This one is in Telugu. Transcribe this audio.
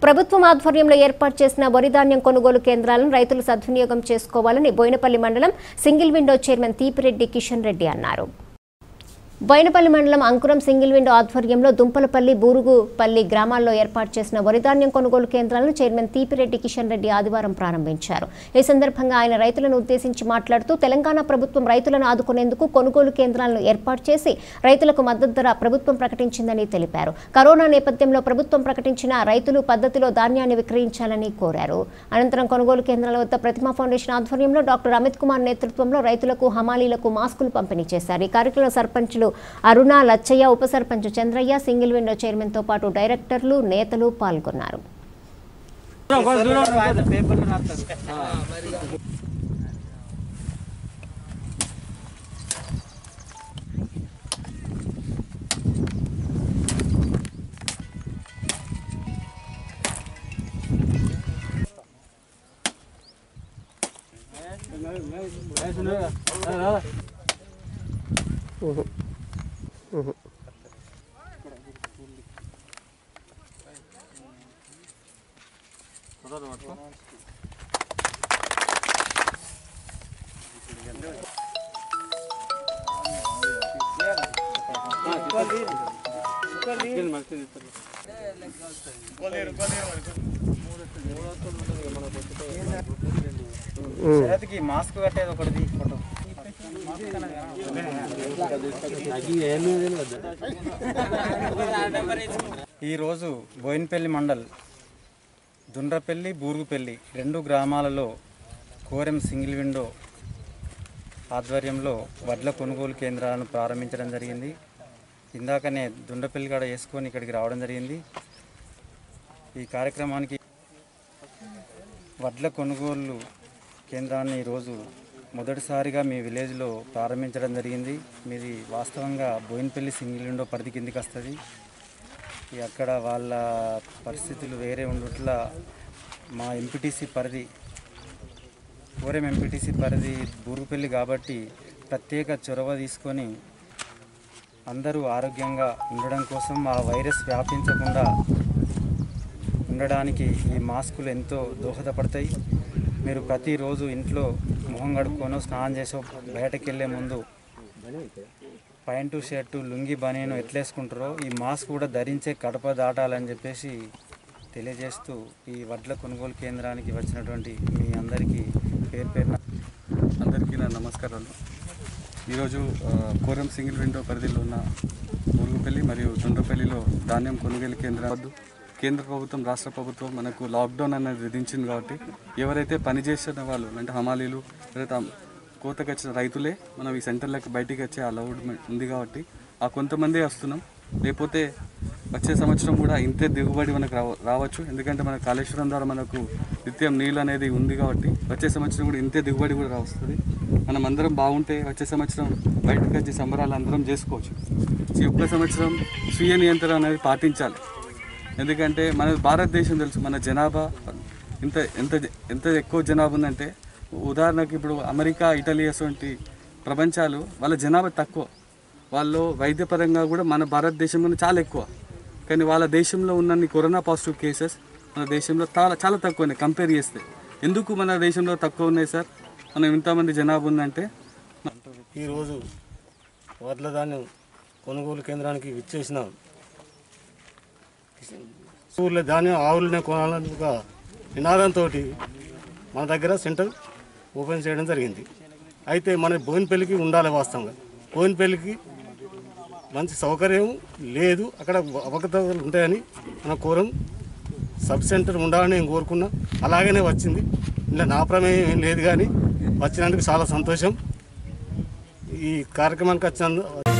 ప్రభుత్వం ఆధ్వర్యంలో ఏర్పాటు చేసిన వరి ధాన్యం కొనుగోలు కేంద్రాలను రైతులు సద్వినియోగం చేసుకోవాలని బోయినపల్లి మండలం single window chairman Teepireddy Kishan Reddy అన్నారు బోయినపల్లి మండలం అంకురం సింగిల్ విండో ఆధ్వర్యంలో దుంపలపల్లి బూరుగుపల్లి గ్రామాల్లో ఏర్పాటు చేసిన వరిధాన్యం కొనుగోలు కేంద్రాలను చైర్మన్ తీపిరెడ్డి కిషన్ రెడ్డి ఆదివారం ప్రారంభించారు ఈ సందర్భంగా ఆయన రైతులను ఉద్దేశించి మాట్లాడుతూ తెలంగాణ ప్రభుత్వం రైతులను ఆదుకునేందుకు కొనుగోలు కేంద్రాలను ఏర్పాటు చేసి రైతులకు మద్దతు ధర ప్రభుత్వం ప్రకటించిందని తెలిపారు కరోనా నేపథ్యంలో ప్రభుత్వం ప్రకటించిన రైతులు పద్ధతిలో ధాన్యాన్ని విక్రయించాలని కోరారు అనంతరం కొనుగోలు కేంద్రాల వద్ద ప్రతిమా ఫౌండేషన్ ఆధ్వర్యంలో డాక్టర్ అమిత్ కుమార్ నేతృత్వంలో రైతులకు హమాలీలకు మాస్కులు పంపిణీ చేశారు ఈ కార్యక్రమంలో సర్పంచులు అరుణ లచ్చయ్య ఉప sarpanch Chandraiah single window chairman తో పాటు డైరెక్టర్లు నేతలు పాల్గొన్నారు చేతికి మాస్క్ కట్టేది ఒకటి ఫోటో ఈరోజు బోయినపల్లి మండల్ దుండ్రపల్లి బూరుగుపల్లి రెండు గ్రామాలలో కోరెం సింగిల్ విండో ఆధ్వర్యంలో వడ్ల కొనుగోలు కేంద్రాలను ప్రారంభించడం జరిగింది ఇందాకనే దుండపల్లి కాడ వేసుకొని ఇక్కడికి రావడం జరిగింది ఈ కార్యక్రమానికి వడ్ల కొనుగోలు కేంద్రాన్ని ఈరోజు మొదటిసారిగా మీ విలేజ్లో ప్రారంభించడం జరిగింది మీది వాస్తవంగా బోయినపల్లి సింగిల్ విండో పరిధి కిందికి వస్తుంది ఈ అక్కడ వాళ్ళ పరిస్థితులు వేరే ఉండట్ల మా ఎంపీటీసీ పరిధి కోరెం ఎంపీటీసీ పరిధి బూరుగుపల్లి కాబట్టి ప్రత్యేక చొరవ తీసుకొని అందరూ ఆరోగ్యంగా ఉండడం కోసం ఆ వైరస్ వ్యాపించకుండా ఉండడానికి ఈ మాస్కులు ఎంతో దోహదపడతాయి మీరు ప్రతిరోజు ఇంట్లో మొహం కడుక్కొని స్నానం చేసి బయటకు వెళ్ళే ముందు ప్యాంటు షర్టు లుంగి బనీను ఎట్లేసుకుంటారో ఈ మాస్క్ కూడా ధరించే కడప దాటాలని చెప్పేసి తెలియజేస్తూ ఈ వడ్ల కొనుగోలు కేంద్రానికి వచ్చినటువంటి మీ అందరికీ పేరు పేరున అందరికీ నా నమస్కారాలు ఈరోజు ఆ, కోరం సింగిల్ విండో పరిధిలో ఉన్న మురుగుపల్లి మరియు దుండ్రపల్లిలో ధాన్యం కొనుగోలు కేంద్రం వద్దు కేంద్ర ప్రభుత్వం రాష్ట్ర ప్రభుత్వం మనకు లాక్డౌన్ అనేది విధించింది కాబట్టి ఎవరైతే పని చేస్తున్న వాళ్ళు అంటే హమాలీలు ఎవరైతే ఆ కోతకు వచ్చిన రైతులే మనం ఈ సెంటర్లకు బయటికి వచ్చే అలౌడ్మెంట్ ఉంది కాబట్టి ఆ కొంతమందే వస్తున్నాం లేకపోతే వచ్చే సంవత్సరం కూడా ఇంతే దిగుబడి మనకు రావ రావచ్చు ఎందుకంటే మన కాళేశ్వరం ద్వారా మనకు నిత్యం నీళ్ళు అనేది ఉంది కాబట్టి వచ్చే సంవత్సరం కూడా ఇంతే దిగుబడి కూడా రావస్తుంది మనం అందరం బాగుంటే వచ్చే సంవత్సరం బయటకు వచ్చే సంబరాలు అందరం చేసుకోవచ్చు ఈ ఒక్క సంవత్సరం స్వీయ నియంత్రణ అనేది పాటించాలి ఎందుకంటే మన భారతదేశం తెలుసు మన జనాభా ఇంత ఎంత ఎంత ఎక్కువ జనాభా ఉందంటే ఉదాహరణకు ఇప్పుడు అమెరికా ఇటలీ అటువంటి ప్రపంచాలు వాళ్ళ జనాభా తక్కువ వాళ్ళు వైద్యపరంగా కూడా మన భారతదేశంలో చాలా ఎక్కువ కానీ వాళ్ళ దేశంలో ఉన్నన్ని కరోనా పాజిటివ్ కేసెస్ మన దేశంలో చాలా చాలా తక్కువ ఉన్నాయి కంపేర్ చేస్తే ఎందుకు మన దేశంలో తక్కువ ఉన్నాయి సార్ మనం ఇంతమంది జనాభా ఉందంటే ఈరోజు వడ్ల ధాన్యం కొనుగోలు కేంద్రానికి విచ్చేసిన ఊర్ల ధాన్యం ఆవులనే కొనాలని ఒక నినాదంతో మన దగ్గర సెంటర్ ఓపెన్ చేయడం జరిగింది అయితే మన బోయినపల్లికి ఉండాలి వాస్తవంగా బోయినపల్లికి మంచి సౌకర్యం లేదు అక్కడ అవకతవకలు ఉంటాయని మన కోరం సబ్ సెంటర్ ఉండాలని నేను కోరుకున్నా అలాగనే వచ్చింది ఇలా నా ప్రమేయం ఏం లేదు కానీ వచ్చినందుకు చాలా సంతోషం ఈ కార్యక్రమానికి వచ్చినందుకు